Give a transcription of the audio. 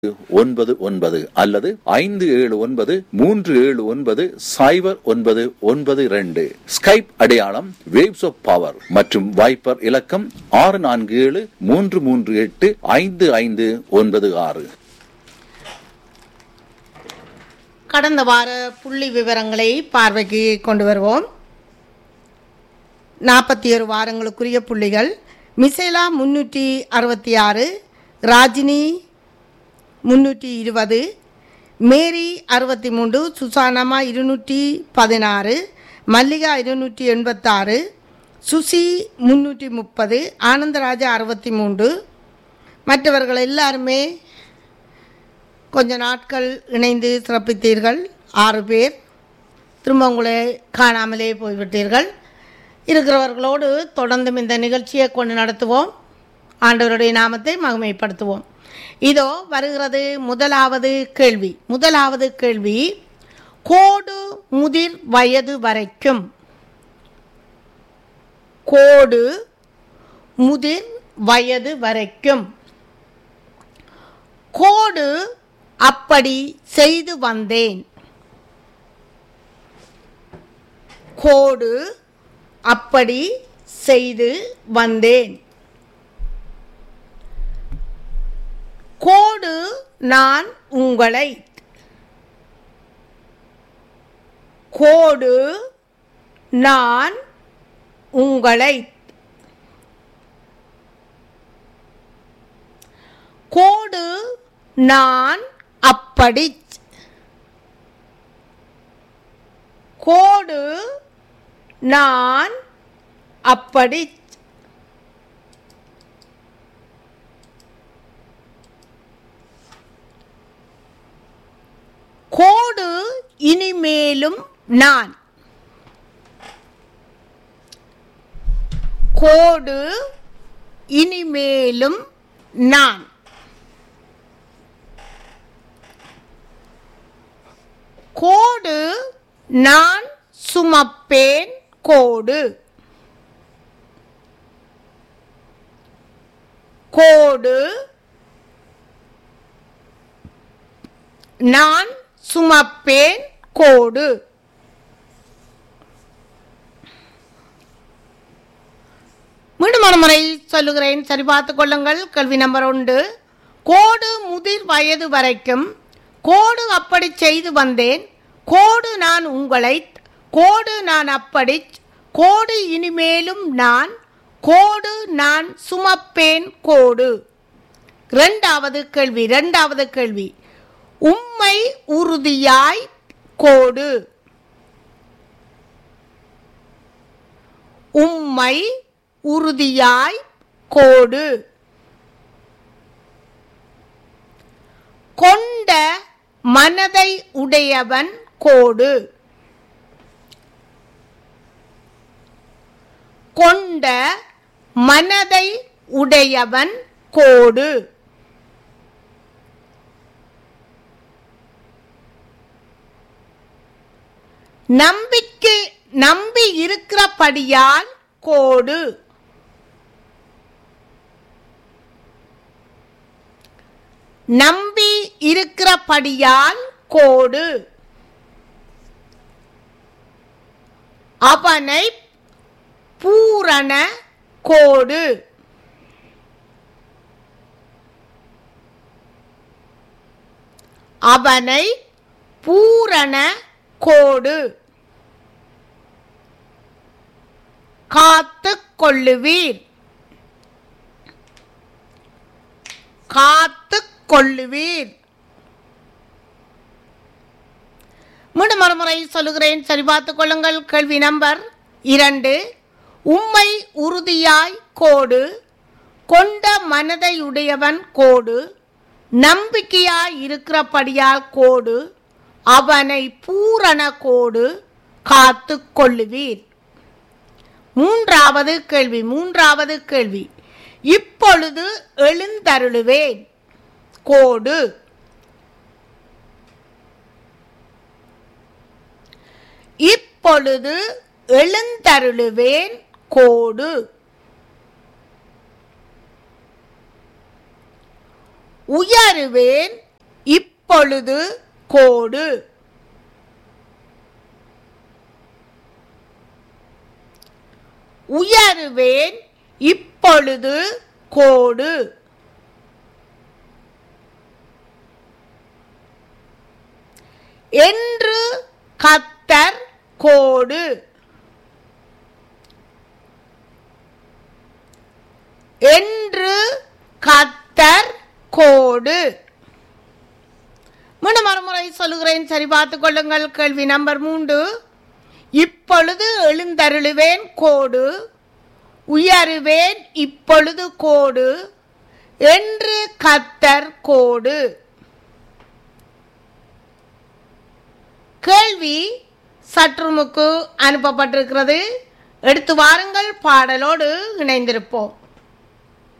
ஒன்பது ஒன்பது அல்லது ஐந்து ஏழு ஒன்பது மூன்று ஏழு ஒன்பது சைபர் ஒன்பது ஒன்பது இரண்டு ஸ்கைப் அடையாளம் வேவ்ஸ் ஆஃப் பவர் மற்றும் வைப்பர் இலக்கம் ஆறு நான்கு ஏழு மூன்று மூன்று எட்டு ஐந்து ஐந்து ஒன்பது ஆறு கடந்த வார புள்ளி விவரங்களை பார்வைக்கு கொண்டு வருவோம் நாற்பத்தி ஏழு வாரங்களுக்குரிய புள்ளிகள் மிசேலா முன்னூற்றி அறுபத்தி ஆறு ராஜினி முன்னூற்றி இருபது மேரி அறுபத்தி மூன்று சுசானம்மா இருநூற்றி பதினாறு மல்லிகா இருநூற்றி எண்பத்தாறு சுசி முன்னூற்றி முப்பது ஆனந்தராஜா அறுபத்தி மூன்று மற்றவர்கள் எல்லாருமே கொஞ்ச நாட்கள் இணைந்து சிறப்பித்தீர்கள் ஆறு பேர் திரும்ப உங்களை காணாமலே போய்விட்டீர்கள் இருக்கிறவர்களோடு தொடர்ந்தும் இந்த நிகழ்ச்சியை கொண்டு நடத்துவோம் ஆண்டவருடைய நாமத்தை மகிமைப்படுத்துவோம் இதோ வருகிறது முதலாவது கேள்வி முதலாவது கேள்வி கோடு முதிர் வயது வரைக்கும் கோடு முதிர் வயது வரைக்கும் கோடு அப்படி செய்து வந்தேன் கோடு அப்படி செய்து வந்தேன் கோடு நான் உங்களை கோடு நான் உங்களை கோடு நான் அப்படி கோடு நான் அப்படி கோடு இனிமேலும் நான் கோடு இனிமேலும் நான் கோடு நான் சுமப்பேன் கோடு கோடு நான் சுமப்பேன் கோடு மீண்டும் ஒரு முறை சொல்லுகிறேன் சரி பார்த்து கொள்ளுங்கள் கல்வி நம்பர் ஒன்று கோடு முதிர் வயது வரைக்கும் கோடு அப்படி செய்து வந்தேன் கோடு நான் உங்களை கோடு நான் அப்படி கோடு இனிமேலும் நான் கோடு நான் சுமப்பேன் கோடு இரண்டாவது கேள்வி இரண்டாவது கேள்வி உம்மை உறுதியாய் கோடு உம்மை உறுதியாய் கோடு கொண்ட மனதை உடையவன் கோடு கொண்ட மனதை உடையவன் கோடு நம்பிக்கை நம்பி இருக்கிறபடியால் கோடு நம்பி இருக்கிறபடியால் கோடு அவனை பூரண கோடு அவனை பூரண கோடு காத்து கொள்ளுவீர் காத்து கொள்ளுவீர் மீண்டும் மறுமுறை சொல்லுகிறேன் சரி பார்த்துக் கொள்ளுங்கள் கேள்வி நம்பர் இரண்டு உம்மை உறுதியாய் கோடு கொண்ட மனதையுடையவன் கோடு நம்பிக்கையாய் இருக்கிறபடியால் கோடு அவனை பூரண கோடு காத்து கொள்ளுவீர் மூன்றாவது கேள்வி மூன்றாவது கேள்வி இப்பொழுது எழுந்தருளுவேன் கோடு இப்பொழுது எழுந்தருளுவேன் கோடு உயருவேன் இப்பொழுது கோடு உயருவேன் இப்பொழுது கோடு என்று கத்தர் கோடு என்று கத்தர் கோடு மீண்டும் மறுமுறை சொல்லுகிறேன் சரி பார்த்துக் கொள்ளுங்கள் கேள்வி நம்பர் மூன்று இப்பொழுது எழுந்தருளுவேன் கோடு உயருவேன் இப்பொழுது கோடு என்று கத்தர் கோடு கேள்வி சற்றுமுக்கு அனுப்பப்பட்டிருக்கிறது எடுத்து வாருங்கள் பாடலோடு இணைந்திருப்போம்